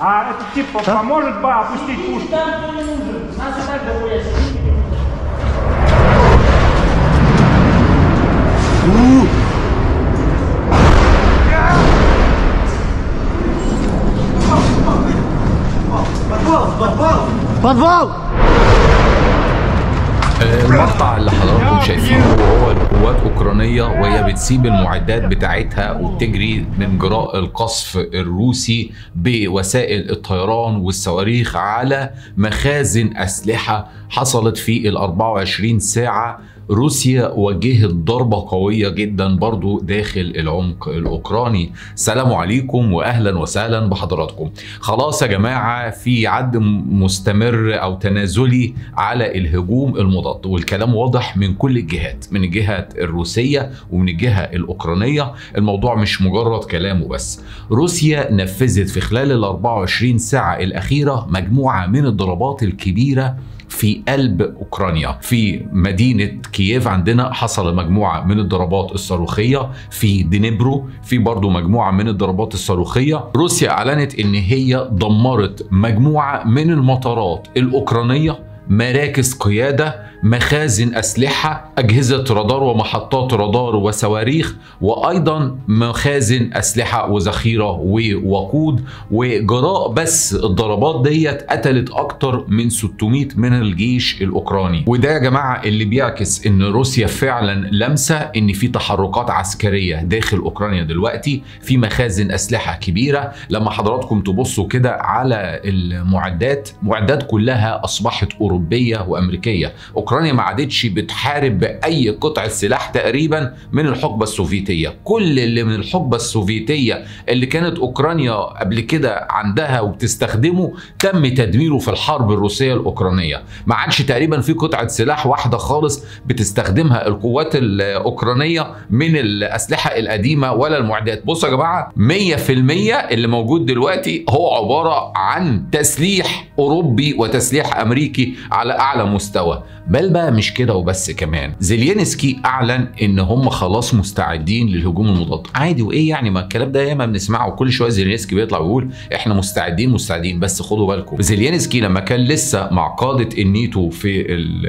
А этот тип поможет ба опустить пушку? Там кто не нужен. Нас и так доводят. подвал المقطع اللي حضراتكم شايفينه هو القوات الاوكرانيه وهي بتسيب المعدات بتاعتها وبتجري من جراء القصف الروسي بوسائل الطيران والصواريخ على مخازن اسلحه حصلت في ال 24 ساعه روسيا وجهت ضربة قوية جدا برضو داخل العمق الأوكراني سلام عليكم وأهلا وسهلا بحضراتكم خلاص يا جماعة في عد مستمر أو تنازلي على الهجوم المضاد والكلام واضح من كل الجهات من الجهة الروسية ومن الجهة الأوكرانية الموضوع مش مجرد كلام وبس روسيا نفذت في خلال ال 24 ساعة الأخيرة مجموعة من الضربات الكبيرة في قلب اوكرانيا في مدينه كييف عندنا حصل مجموعه من الضربات الصاروخيه في دينيبرو في برضه مجموعه من الضربات الصاروخيه روسيا اعلنت ان هي دمرت مجموعه من المطارات الاوكرانيه مراكز قياده مخازن اسلحه اجهزه رادار ومحطات رادار وصواريخ وايضا مخازن اسلحه وذخيره ووقود وجراء بس الضربات ديت قتلت اكتر من 600 من الجيش الاوكراني وده يا جماعه اللي بيعكس ان روسيا فعلا لمسه ان في تحركات عسكريه داخل اوكرانيا دلوقتي في مخازن اسلحه كبيره لما حضراتكم تبصوا كده على المعدات معدات كلها اصبحت اوروبيه وامريكيه اوكرانيا ما عادتش بتحارب باي قطعه سلاح تقريبا من الحقبه السوفيتيه كل اللي من الحقبه السوفيتيه اللي كانت اوكرانيا قبل كده عندها وبتستخدمه تم تدميره في الحرب الروسيه الاوكرانيه ما عادش تقريبا في قطعه سلاح واحده خالص بتستخدمها القوات الاوكرانيه من الاسلحه القديمه ولا المعدات بصوا يا جماعه 100% اللي موجود دلوقتي هو عباره عن تسليح اوروبي وتسليح امريكي على اعلى مستوى بل بقى مش كده وبس كمان زيلينسكي اعلن ان هم خلاص مستعدين للهجوم المضاد عادي وايه يعني ما الكلام ده ياما بنسمعه كل شويه زيلينسكي بيطلع ويقول احنا مستعدين مستعدين بس خدوا بالكم زيلينسكي لما كان لسه مع قاده النيتو في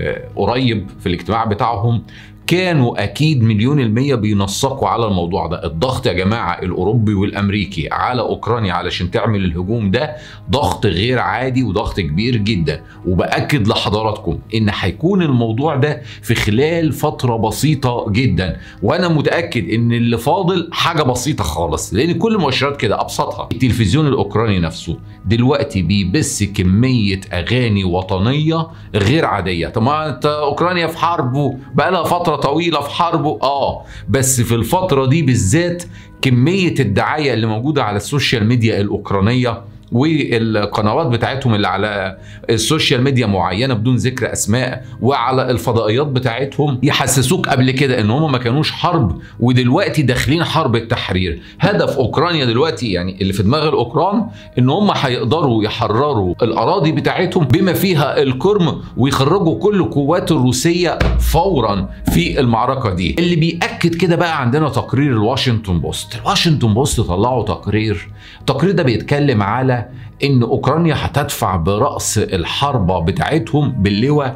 قريب في الاجتماع بتاعهم كانوا اكيد مليون المية بينسقوا على الموضوع ده الضغط يا جماعة الاوروبي والامريكي على اوكرانيا علشان تعمل الهجوم ده ضغط غير عادي وضغط كبير جدا وباكد لحضراتكم ان هيكون الموضوع ده في خلال فترة بسيطة جدا وانا متاكد ان اللي فاضل حاجة بسيطة خالص لان كل المؤشرات كده ابسطها التلفزيون الاوكراني نفسه دلوقتي بيبث كمية اغاني وطنية غير عادية طب ما انت اوكرانيا في حرب بقالها فترة طويله في حربه اه بس في الفتره دي بالذات كميه الدعايه اللي موجوده على السوشيال ميديا الاوكرانيه والقنوات بتاعتهم اللي على السوشيال ميديا معينه بدون ذكر اسماء وعلى الفضائيات بتاعتهم يحسسوك قبل كده ان هم ما كانوش حرب ودلوقتي داخلين حرب التحرير هدف اوكرانيا دلوقتي يعني اللي في دماغ الاوكران ان هم هيقدروا يحرروا الاراضي بتاعتهم بما فيها الكرم ويخرجوا كل القوات الروسيه فورا في المعركه دي اللي بياكد كده بقى عندنا تقرير الواشنطن بوست الواشنطن بوست طلعوا تقرير التقرير ده بيتكلم على ان اوكرانيا هتدفع براس الحربه بتاعتهم باللواء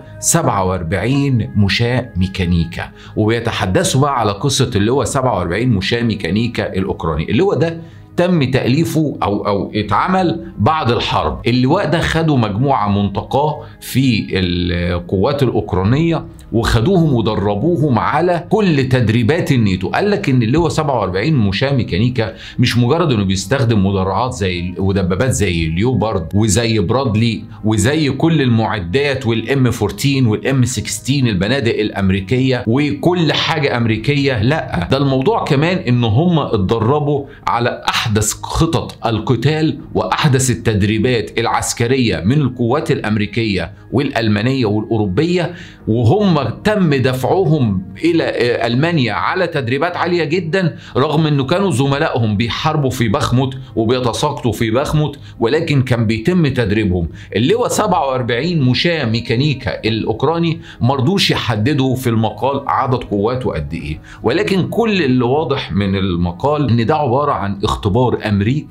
47 مشاة ميكانيكا وبيتحدثوا بقى على قصه اللواء 47 مشاة ميكانيكا الاوكراني اللواء ده تم تأليفه أو أو اتعمل بعد الحرب اللواء ده خدوا مجموعة منتقاه في القوات الأوكرانية وخدوهم ودربوهم على كل تدريبات النيتو قال لك ان اللواء 47 مشاة ميكانيكا مش مجرد انه بيستخدم مدرعات زي ودبابات زي اليوبارد وزي برادلي وزي كل المعدات والام 14 والام 16 البنادق الامريكيه وكل حاجه امريكيه لا ده الموضوع كمان ان هم اتدربوا على احدث خطط القتال واحدث التدريبات العسكريه من القوات الامريكيه والالمانيه والاوروبيه وهم تم دفعهم الى المانيا على تدريبات عاليه جدا رغم انه كانوا زملائهم بيحاربوا في بخمت وبيتساقطوا في بخمت ولكن كان بيتم تدريبهم اللواء 47 مشاة ميكانيكا الاوكراني مرضوش يحددوا في المقال عدد قواته قد ايه ولكن كل اللي واضح من المقال ان ده عباره عن اختبار امريكي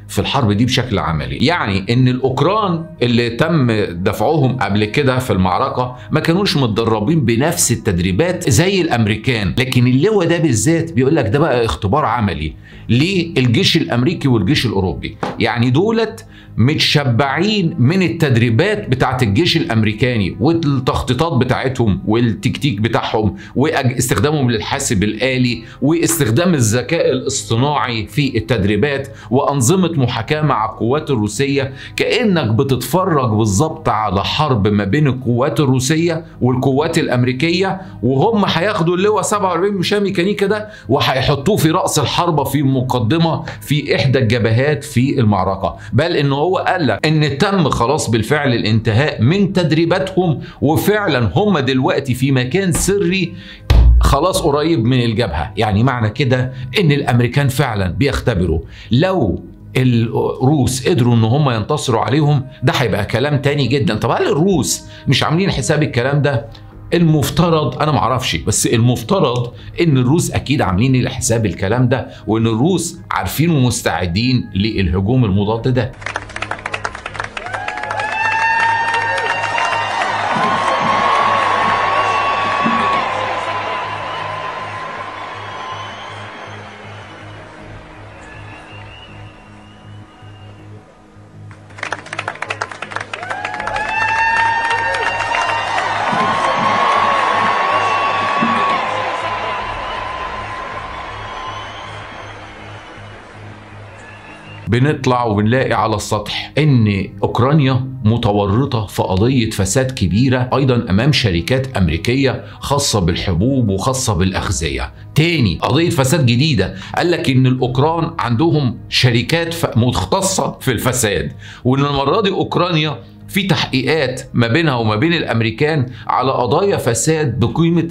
في الحرب دي بشكل عملي يعني ان الاوكران اللي تم دفعهم قبل كده في المعركه ما كانوش متدربين بنفس التدريبات زي الامريكان لكن اللواء ده بالذات بيقول لك ده بقى اختبار عملي للجيش الامريكي والجيش الاوروبي يعني دولت متشبعين من التدريبات بتاعت الجيش الامريكاني والتخطيطات بتاعتهم والتكتيك بتاعهم واستخدامهم للحاسب الالي واستخدام الذكاء الاصطناعي في التدريبات وانظمه محاكاه مع القوات الروسيه كانك بتتفرج بالظبط على حرب ما بين القوات الروسيه والقوات الامريكيه وهم هياخدوا اللواء 47 مشاه ميكانيكا ده وهيحطوه في راس الحربه في مقدمه في احدى الجبهات في المعركه بل ان هو قال لك ان تم خلاص بالفعل الانتهاء من تدريباتهم وفعلا هم دلوقتي في مكان سري خلاص قريب من الجبهه يعني معنى كده ان الامريكان فعلا بيختبروا لو الروس قدروا ان هم ينتصروا عليهم ده هيبقى كلام تاني جدا طب هل الروس مش عاملين حساب الكلام ده المفترض انا معرفش بس المفترض ان الروس اكيد عاملين لحساب الكلام ده وان الروس عارفين ومستعدين للهجوم المضاد ده بنطلع وبنلاقي على السطح ان اوكرانيا متورطه في قضيه فساد كبيره ايضا امام شركات امريكيه خاصه بالحبوب وخاصه بالاغذيه. تاني قضيه فساد جديده قال لك ان الاوكران عندهم شركات ف- مختصه في الفساد وان المره دي اوكرانيا في تحقيقات ما بينها وما بين الامريكان على قضايا فساد بقيمه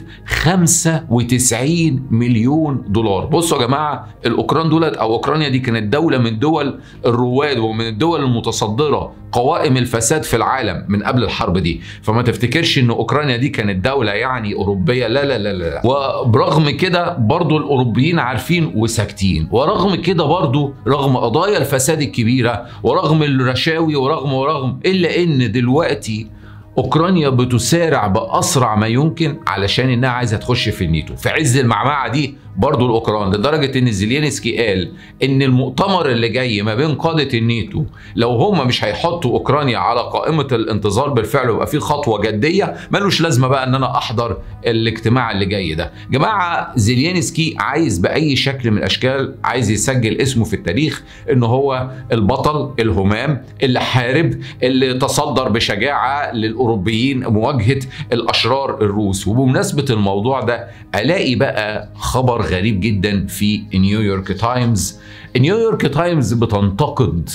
95 مليون دولار بصوا يا جماعه الاوكران دولت او اوكرانيا دي كانت دوله من دول الرواد ومن الدول المتصدره قوائم الفساد في العالم من قبل الحرب دي فما تفتكرش ان اوكرانيا دي كانت دوله يعني اوروبيه لا لا لا لا وبرغم كده برضو الاوروبيين عارفين وساكتين ورغم كده برضو رغم قضايا الفساد الكبيره ورغم الرشاوي ورغم ورغم الا ان دلوقتي اوكرانيا بتسارع باسرع ما يمكن علشان انها عايزه تخش في النيتو في عز المعمعه دي برضو الاوكران لدرجه ان زيلينسكي قال ان المؤتمر اللي جاي ما بين قاده النيتو لو هم مش هيحطوا اوكرانيا على قائمه الانتظار بالفعل ويبقى في خطوه جديه ملوش لازمه بقى ان انا احضر الاجتماع اللي جاي ده جماعه زيلينسكي عايز باي شكل من الاشكال عايز يسجل اسمه في التاريخ ان هو البطل الهمام اللي حارب اللي تصدر بشجاعه للاوروبيين مواجهه الاشرار الروس وبمناسبه الموضوع ده الاقي بقى خبر غريب جدا في نيويورك تايمز نيويورك تايمز بتنتقد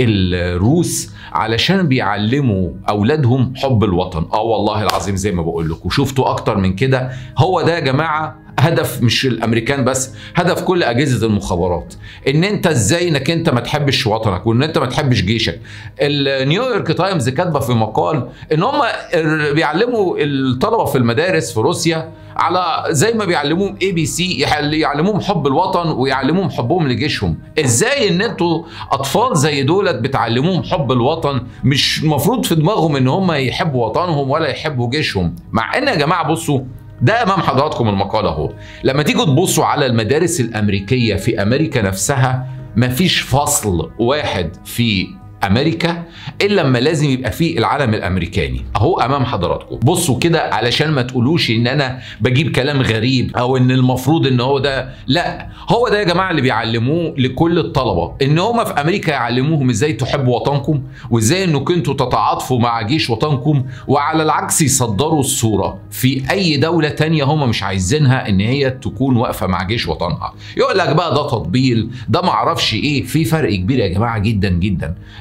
الروس علشان بيعلموا اولادهم حب الوطن اه والله العظيم زي ما بقول لكم شفتوا اكتر من كده هو ده يا جماعه هدف مش الامريكان بس هدف كل اجهزه المخابرات ان انت ازاي انك انت ما تحبش وطنك وان انت ما تحبش جيشك النيويورك تايمز كاتبه في مقال ان هم بيعلموا الطلبه في المدارس في روسيا على زي ما بيعلموهم اي بي سي يعلموهم حب الوطن ويعلموهم حبهم لجيشهم ازاي ان انتوا اطفال زي دولت بتعلموهم حب الوطن مش المفروض في دماغهم ان هم يحبوا وطنهم ولا يحبوا جيشهم مع ان يا جماعه بصوا ده امام حضراتكم المقال اهو لما تيجوا تبصوا على المدارس الامريكيه في امريكا نفسها مفيش فصل واحد في امريكا الا لما لازم يبقى فيه العلم الامريكاني اهو امام حضراتكم بصوا كده علشان ما تقولوش ان انا بجيب كلام غريب او ان المفروض ان هو ده لا هو ده يا جماعه اللي بيعلموه لكل الطلبه ان هم في امريكا يعلموهم ازاي تحبوا وطنكم وازاي انكم انتوا تتعاطفوا مع جيش وطنكم وعلى العكس يصدروا الصوره في اي دوله تانية هم مش عايزينها ان هي تكون واقفه مع جيش وطنها يقول لك بقى ده تطبيل ده معرفش ايه في فرق كبير يا جماعه جدا جدا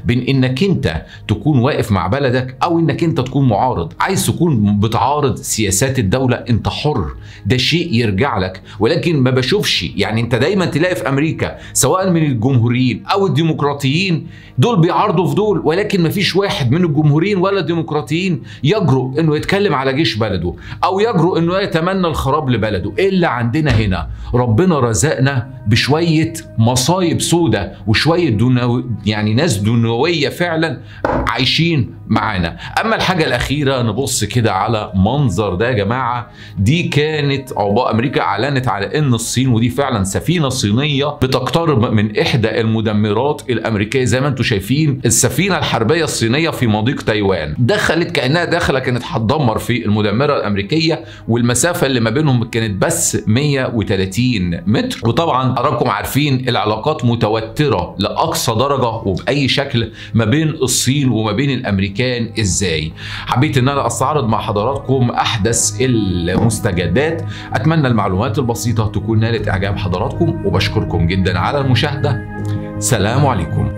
بين انك انت تكون واقف مع بلدك او انك انت تكون معارض عايز تكون بتعارض سياسات الدولة انت حر ده شيء يرجع لك ولكن ما بشوفش يعني انت دايما تلاقي في امريكا سواء من الجمهوريين او الديمقراطيين دول بيعارضوا في دول ولكن ما فيش واحد من الجمهوريين ولا الديمقراطيين يجرؤ انه يتكلم على جيش بلده او يجرؤ انه يتمنى الخراب لبلده الا عندنا هنا ربنا رزقنا بشويه مصايب سودة وشويه دنو يعني ناس دنويه فعلا عايشين معانا اما الحاجه الاخيره نبص كده على منظر ده يا جماعه دي كانت عقباء امريكا اعلنت على ان الصين ودي فعلا سفينه صينيه بتقترب من احدى المدمرات الامريكيه زي ما انتم شايفين السفينه الحربيه الصينيه في مضيق تايوان دخلت كانها داخله كانت هتدمر في المدمره الامريكيه والمسافه اللي ما بينهم كانت بس 130 متر وطبعا حضراتكم عارفين العلاقات متوتره لاقصى درجه وباي شكل ما بين الصين وما بين الامريكان ازاي حبيت ان انا استعرض مع حضراتكم احدث المستجدات اتمنى المعلومات البسيطه تكون نالت اعجاب حضراتكم وبشكركم جدا على المشاهده سلام عليكم